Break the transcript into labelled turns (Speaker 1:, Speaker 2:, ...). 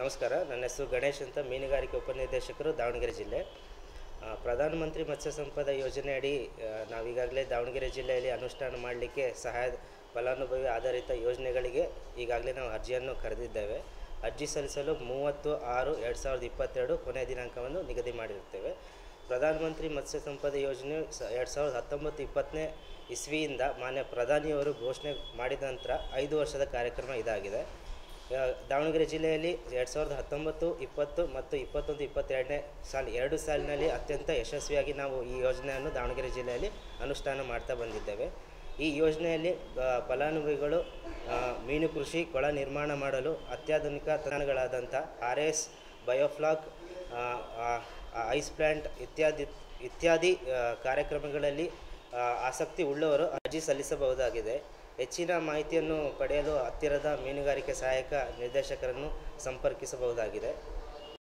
Speaker 1: ನಮಸ್ಕಾರ ನನ್ನ ಹೆಸರು ಗಣೇಶ್ ಅಂತ ಮೀನುಗಾರಿಕೆ ಉಪನಿರ್ದೇಶಕರು ದಾವಣಗೆರೆ ಜಿಲ್ಲೆ ಆ, ಪ್ರಧಾನಮಂತ್ರಿ ಮತ್ಸ್ಯ ಸಂಪದ ಯೋಜನೆ ಅಡಿ ಆ, ನಾವೀಗಾಗಲೇ ದಾವಣಗೆರೆ ಜಿಲ್ಲೆಯಲ್ಲಿ ಅನುಷ್ಠಾನ ಮಾಡಲಿಕ್ಕೆ ಸಹಾಯ ಫಲಾನುಭವಿ ಆಧಾರಿತ ಯೋಜನೆಗಳಿಗೆ ಈಗಾಗಲೇ ನಾವು ಅರ್ಜಿಯನ್ನು ಕರೆದಿದ್ದೇವೆ ಅರ್ಜಿ ಸಲ್ಲಿಸಲು ಮೂವತ್ತು ಆರು ಎರಡು ಸಾವಿರದ ಇಪ್ಪತ್ತೆರಡು ಕೊನೆಯ ದಿನಾಂಕವನ್ನು ನಿಗದಿ ಮಾಡಿರುತ್ತೇವೆ ಪ್ರಧಾನಮಂತ್ರಿ ಮತ್ಸ್ಯ ಸಂಪದ ಯೋಜನೆ ಸ ಎರಡು ಸಾವಿರದ ಹತ್ತೊಂಬತ್ತು ಇಪ್ಪತ್ತನೇ ಇಸ್ವಿಯಿಂದ ಮಾನ್ಯ ಪ್ರಧಾನಿಯವರು ಘೋಷಣೆ ಮಾಡಿದ ನಂತರ ಐದು ವರ್ಷದ ಕಾರ್ಯಕ್ರಮ ಇದಾಗಿದೆ ಆ, ದಾವಣಗೆರೆ ಜಿಲ್ಲೆಯಲ್ಲಿ ಎರಡು ಸಾವಿರದ ಹತ್ತೊಂಬತ್ತು ಇಪ್ಪತ್ತು ಮತ್ತು ಇಪ್ಪತ್ತೊಂದು ಇಪ್ಪತ್ತೆರಡನೇ ಸಾಲ ಎರಡು ಸಾಲಿನಲ್ಲಿ ಅತ್ಯಂತ ಯಶಸ್ವಿಯಾಗಿ ನಾವು ಈ ಯೋಜನೆಯನ್ನು ದಾವಣಗೆರೆ ಜಿಲ್ಲೆಯಲ್ಲಿ ಅನುಷ್ಠಾನ ಮಾಡ್ತಾ ಬಂದಿದ್ದೇವೆ ಈ ಯೋಜನೆಯಲ್ಲಿ ಆ, ಫಲಾನುಭವಿಗಳು ಆ, ಮೀನು ಕೃಷಿ ಕೊಳ ನಿರ್ಮಾಣ ಮಾಡಲು ಅತ್ಯಾಧುನಿಕ ತಂತ್ರಜ್ಞಾನಗಳಾದಂಥ R S biofloc ice plant ಇತ್ಯಾದಿ ಇತ್ಯಾದಿ ಆ, ಕಾರ್ಯಕ್ರಮಗಳಲ್ಲಿ ಆ, ಆಸಕ್ತಿ ಉಳ್ಳವರು ಅರ್ಜಿ ಸಲ್ಲಿಸಬಹುದಾಗಿದೆ ಹೆಚ್ಚಿನ ಮಾಹಿತಿಯನ್ನು ಪಡೆಯಲು ಹತ್ತಿರದ ಮೀನುಗಾರಿಕೆ ಸಹಾಯಕ ನಿರ್ದೇಶಕರನ್ನು ಸಂಪರ್ಕಿಸಬಹುದಾಗಿದೆ